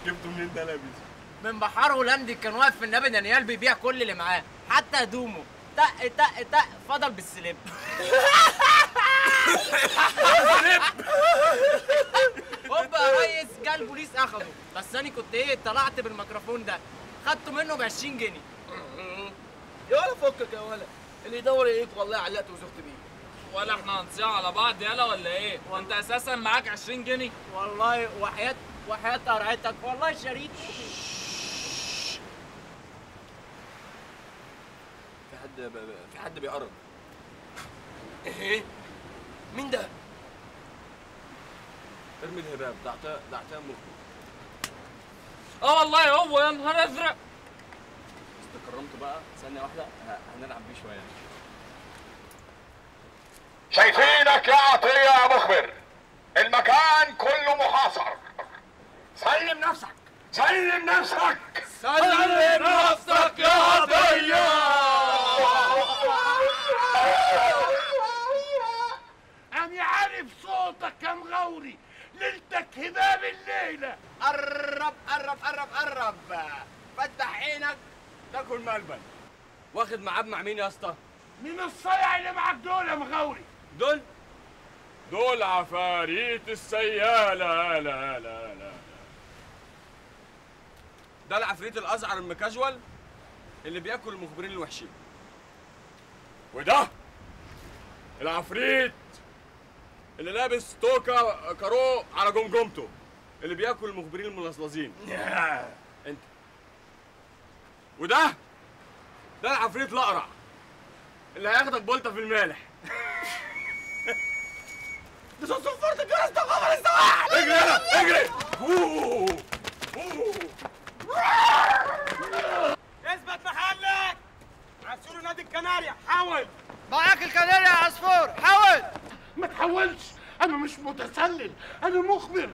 جبته منين ده لابس من بحار هولندي كان واقف في النبي دانيال بيبيع كل اللي معاه حتى هدومه تق تق تق فضل بالسليب هوبا يا ريس جه البوليس اخده بس انا كنت ايه طلعت بالميكروفون ده خدته منه ب 20 جنيه يا ولا فكك يا ولا اللي يدور يلاقيك والله علقت وزخت بيه ولا احنا هنصيع على بعض يالا ولا ايه؟ وانت اساسا معاك 20 جنيه؟ والله وحياة وحياة قرعتك والله شريك في حد ب... ب- في حد بيقرب ايه مين ده ارمي الهباب ده عطاء ده عطاء مخبر اه والله هو يا نهار ازرق بس تكرمته بقى ثانيه واحده ه- هنلعب بيه شويه شايفينك يا عطية يا مخبر المكان كله محاصر سلم نفسك سلم نفسك سلم نفسك يا عطيه أنا عارف صوتك يا مغوري ليلتك هباب الليلة قرب قرب قرب قرب فتح عينك تاكل ملبن واخد معاب مع مين يا اسطى من الصيع اللي معاك دول يا مغوري دول دول عفاريت السيالة لا لا لا ده العفريت الازعر المكاجوال اللي بياكل المخبرين الوحشين وده العفريت اللي لابس توكا كارو على جمجمته اللي بياكل المخبرين الملصلصين انت وده ده العفريت الاقرع اللي هياخدك بولته في المالح ده صوت صفارة الجرس ده خبر السواح اجري يلا اجري أوه. أوه. اثبت محلك عسول نادي الكناريا حاول معاك الكناريا يا عصفور حاول ما تحاولش انا مش متسلل انا مخبر